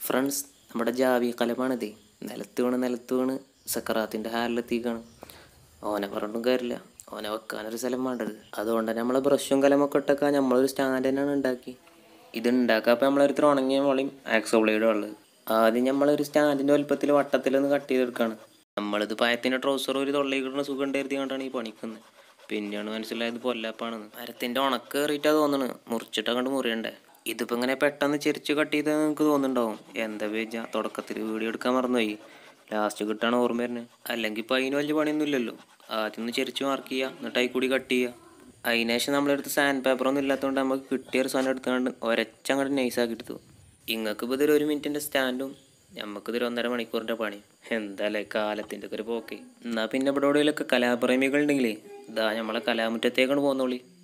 friends നമ്മുടെ Xavi കലമാണിതേ നിലത്ത് വീണ് നിലത്ത് വീണ് സക്കറാത്തിൻ്റെ ഹാലിലെത്തിക്കാണ് ഓനെ പറഞ്ഞിട്ടും കാര്യമില്ല ഓനെ വെക്കാനൊരു സ്ഥലം വേണ്ടത് അതുകൊണ്ട് തന്നെ നമ്മളെ ബ്രഷും കലമൊക്കെ ഇട്ടൊക്കെ നമ്മളൊരു സ്റ്റാൻഡ് തന്നെയാണ് ഉണ്ടാക്കി ഇത് ഉണ്ടാക്കാപ്പോൾ നമ്മളൊരു ഉണങ്ങിയ മോളിയും ആക്സോ ബ്ലേഡും ഉള്ളത് ആദ്യം നമ്മളൊരു സ്റ്റാൻഡിൻ്റെ വലുപ്പത്തിൽ വട്ടത്തിലൊന്ന് കട്ട് ചെയ്തെടുക്കുകയാണ് നമ്മളിത് പയത്തിൻ്റെ ട്രൗസർ ഒരു തൊള്ളയിക്കിടുന്ന സുഖം ഉണ്ടായിരുത്തി കൊണ്ടാണ് ഈ പണിക്കുന്നത് പിന്നെയാണ് മനസ്സിലായത് പൊല്ലാപ്പാണെന്ന് മരത്തിൻ്റെ ഉണക്ക് കയറിയിട്ടാ തോന്നണ് മുറിച്ചിട്ട് അങ്ങോട്ട് മുറിയണ്ടേ ഇതിപ്പോൾ ഇങ്ങനെ പെട്ടെന്ന് ചെരിച്ച് കട്ട് ചെയ്ത് നിങ്ങൾക്ക് തോന്നുന്നുണ്ടാവും എന്താ വേജ തുടക്കത്തിൽ വീഡിയോ എടുക്കാൻ മറന്നുപോയി ലാസ്റ്റ് കിട്ടാണ് ഓർമ്മ വരുന്നത് അല്ലെങ്കിൽ ഇപ്പോൾ അതിന് വലിയ പണിയൊന്നും ഇല്ലല്ലോ ആദ്യം ഒന്ന് ചെരിച്ച് മാർക്ക് ചെയ്യുക എന്നിട്ട് അതിൽ കൂടി കട്ട് ചെയ്യുക അതിനുശേഷം നമ്മളെടുത്ത് സാൻഡ് പേപ്പറൊന്നും ഇല്ലാത്തതുകൊണ്ട് നമുക്ക് കിട്ടിയ ഒരു സാധനം എടുത്തുകൊണ്ട് ഒരച്ചങ്ങോട്ട് നൈസാക്കി എടുത്തു ഇങ്ങൾക്ക് ഇപ്പോൾ ഇതൊരു ഒരു മിനിറ്റിൻ്റെ സ്റ്റാൻഡും നമുക്ക് ഇതൊരു ഒന്നര മണിക്കൂറിൻ്റെ പണി എന്താല്ലേ കാലത്തിൻ്റെ ഒക്കെ ഒരു പോക്കെ എന്നാൽ പിന്നെ ഇവിടെ എവിടെയെങ്കിലൊക്കെ കലാപ്രേമികൾ ഉണ്ടെങ്കിലേ ഇതാ നമ്മളെ കലാമുറ്റത്തേക്കാണ് പോകുന്നോളി